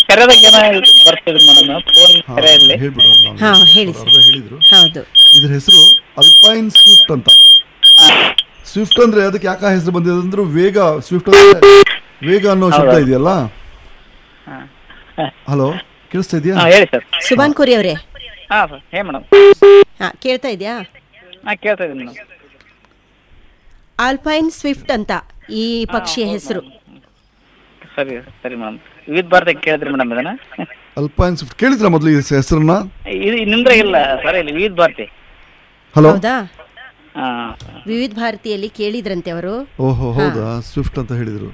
ಕರೆದಾಗ ಏನೋ ಬರ್ತಿದೆ ಮೇಡಮ್ ಫೋನ್ ಹಾ, ಕರೆಯಲ್ಲಿ ಹೇಳ್ಬಿಡು ಅದು ನಾನು ಹಾ, ಹೇಳಿ ಅವ್ರು ಸರ್. ಅರ್ಧ ಹೇಳಿದ್ರು ಹೌದು ಇದ್ರ ಹೆಸರು ಅಲ್ಪೈನ್ ಸ್ವಿಫ್ಟ್ ಅಂತ ಸ್ವಿಫ್ಟ್ ಅಂದ್ರೆ ಅದಕ್ಕೆ ಯಾಕೆ ಹೆಸರು ಬಂದಿದೆ ಅಂದ್ರೆ ವೇಗ ಸ್ವಿಫ್ಟ್ ಅಂದ್ರೆ ವೇಗ ಅನ್ನೋ ಶಬ್ದ ಹೌದು. ಇದೆಯಲ್ಲ ಹಾ. ಹಲೋ ಕೇಳಿಸ್ತಾ ಇದೆಯಾ ಹಾ ಹೇಳಿ ಸರ್ ಸುಭಾನ್ ಕೋರಿ ಅವರೇ ಹಾ ಸರ್ ಹೇ ಮೇಡಮ್ ಹಾ ಕೇಳ್ತಾ ಇದೆಯಾ ಹಾ ಕೇಳ್ತಾ ಇದ್ದೀನಿ ಮೇಡಮ್ ಆಲ್ಪೈನ್ ಸ್ವಿಫ್ಟ್ ಅಂತ ಈ ಪಕ್ಷಿಯ ಹೆಸರು ಸರಿ ಸರಿ ಮೇಡಮ್ ವಿವಿಧ ಭಾರತ ಕೇಳಿದ್ರಿ ಮೇಡಮ್ ಇದನ್ನ ಅಲ್ಪೈನ್ ಸ್ವಿಫ್ಟ್ ಕೇಳಿದ್ರ ಮೊದಲು ಈ ಹೆಸರನ್ನ ಇದು ನಿಂದ್ರೆ ಇಲ್ಲ ಸರ್ ಇಲ್ಲಿ ವಿವಿಧ ಭಾರತಿ ಹಲೋ ಹೌದಾ ಹಾ ವಿವಿಧ ಭಾರತಿಯಲ್ಲಿ ಕೇಳಿದ್ರಂತೆ ಅವರು ಓಹೋ ಹೌದಾ ಸ್ವಿಫ್ಟ್ ಅಂತ ಹೇಳಿದ್ರು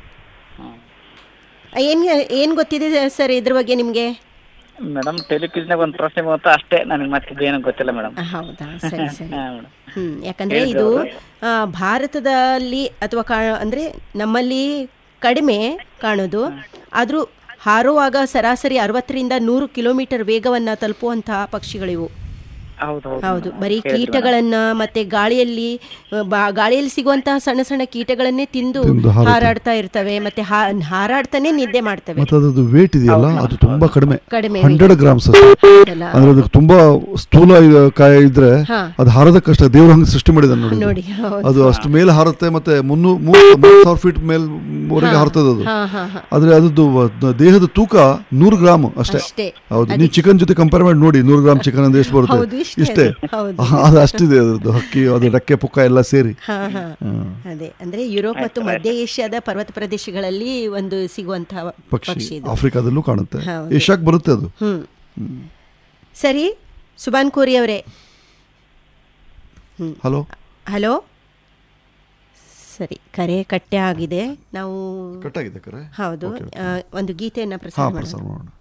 ಏನ್ ಏನ್ ಗೊತ್ತಿದೆ ಸರ್ ಇದ್ರ ಬಗ್ಗೆ ನಿಮ್ಗೆ ಮೇಡಮ್ ಟೆಲಿಕ್ವಿಜ್ನಾಗ ಒಂದು ಪ್ರಶ್ನೆ ಬಂತು ಅಷ್ಟೇ ನನಗೆ ಮತ್ತೆ ಏನೋ ಗೊತ್ತಿಲ್ಲ ಮೇಡಮ್ ಆ, ಹೌದಾ ಸರಿ ಸರಿ ಹಾ ಮೇಡಮ್ ಹ್ಮ್ ಯಾಕಂದ್ರೆ ಇದು ಆ, ಭಾರತದಲ್ಲಿ ಅಥವಾ ಕಾ ಅಂದ್ರೆ ನಮ್ಮಲ್ಲಿ ಕಡಿಮೆ ಕಾಣೋದು ಆದ್ರೂ ಹಾರುವಾಗ ಸರಾಸರಿ ಅರವತ್ತರಿಂದ ನೂರು ಕಿಲೋಮೀಟರ್ ವೇಗವನ್ನ ತಲುಪುವಂತಹ ಪಕ್ಷಿಗಳಿವು ಹೌದು ಹೌದು ಹೌದು ಬರೀ ಕೇಳಿದ್ವಿ madam. ಕೀಟಗಳನ್ನ ಮತ್ತೆ ಗಾಳಿಯಲ್ಲಿ ಆ, ಬಾ- ಗಾಳಿಯಲ್ಲಿ ಸಿಗುವಂತಹ ಸಣ್ಣ ಸಣ್ಣ ಕೀಟಗಳನ್ನೇ ತಿಂದು ತಿಂದು ಹಾರುತ್ತೆ. ಹಾರಾಡ್ತಾ ಇರ್ತವೆ ಮತ್ತೆ ಹಾ- ಹಾರಾಡ್ತಾನೆ ನಿದ್ದೆ ಮಾಡ್ತವೆ ಮತ್ತೆ ಅದ್ರದ್ದು ವೇಟ್ ಇದೆಯಲ್ಲ ಅದು ತುಂಬಾ ಕಡಿಮೆ ಕಡಿಮೆ ಹಂಡ್ರೆಡ್ ಗ್ರಾಮ್ಸ್ ಹೌದಲ್ಲ? ಅಂದ್ರೆ ಅದಕ್ಕೆ ತುಂಬಾ ಸ್ಥೂಲ ಇದ- ಕಾಯ ಇದ್ರೆ ಹಾ. ಅದು ಹಾರೋದಕ್ಕೆ ಕಷ್ಟ ದೇವ್ರ ಹಂಗೆ ಸೃಷ್ಟಿ ಮಾಡಿದಾನೆ ನೋಡಿ ನೋಡಿ ಹೌದು. ಅದು ಅಷ್ಟು ಮೇಲೆ ಹಾರುತ್ತೆ ಮತ್ತೆ ಮುನ್ನೂ ಮೂವತ್ತು ಸಾವಿರ ಫೀಟ್ ಮೇಲ್ ವರೆಗೆ ಹಾರ್ತದೆ ಅದು ಹಾ ಹಾ ಹಾ ಆದ್ರೆ ಅದ್ರದ್ದು ವ- ದೇಹದ ತೂಕ ನೂರು ಗ್ರಾಮ್ ಅಷ್ಟೇ ಅಷ್ಟೇ. ಹೌದು ನೀವು ಚಿಕನ್ ಜೊತೆ ಕಂಪೇರ್ ಮಾಡಿ ನೋಡಿ ನೂರು ಗ್ರಾಮ್ ಚಿಕನ್ ಅಂದ್ರೆ ಎಷ್ಟು ಹೌದು, ಬರುತ್ತೆ ಇಷ್ಟೇ ಇಷ್ಟೇ ಅದು. ಹೌದು. ಅದು ಅಷ್ಟಿದೆ ಅದ್ರದ್ದು ಹಕ್ಕಿ ಅದು ರೆಕ್ಕೆ ಪುಕ್ಕ ಎಲ್ಲ ಸೇರಿ ಹಾ ಹಾ ಅದೇ ಅಂದ್ರೆ ಯುರೋಪ್ ಮತ್ತು ಮಧ್ಯ ಏಷ್ಯಾದ ಪರ್ವತ ಪ್ರದೇಶಗಳಲ್ಲಿ ಒಂದು ಸಿಗುವಂತಹ ಪಕ್ಷಿ ಪಕ್ಷಿ ಇದು ಆಫ್ರಿಕಾದಲ್ಲೂ ಕಾಣುತ್ತೆ ಹೌದು. ಏಷ್ಯಾಕ್ ಬರುತ್ತೆ ಅದು ಹ್ಮ್ ಸರಿ ಸುಭಾನ್ ಕೋರಿ ಅವರೇ ಹಲೋ ಹಲೋ ಸರಿ ಕರೆ ಕಟ್ಟೆ ಆಗಿದೆ ನಾವು ಕಟ್ಟಾಗಿದೆ ಕರೆ ಹೌದು Okay, okay. ಆ, ಒಂದು ಗೀತೆಯನ್ನ ಹಾ ಪ್ರಸಾರ ಪ್ರಸಾರ ಮಾಡೋಣ ಮಾಡೋಣ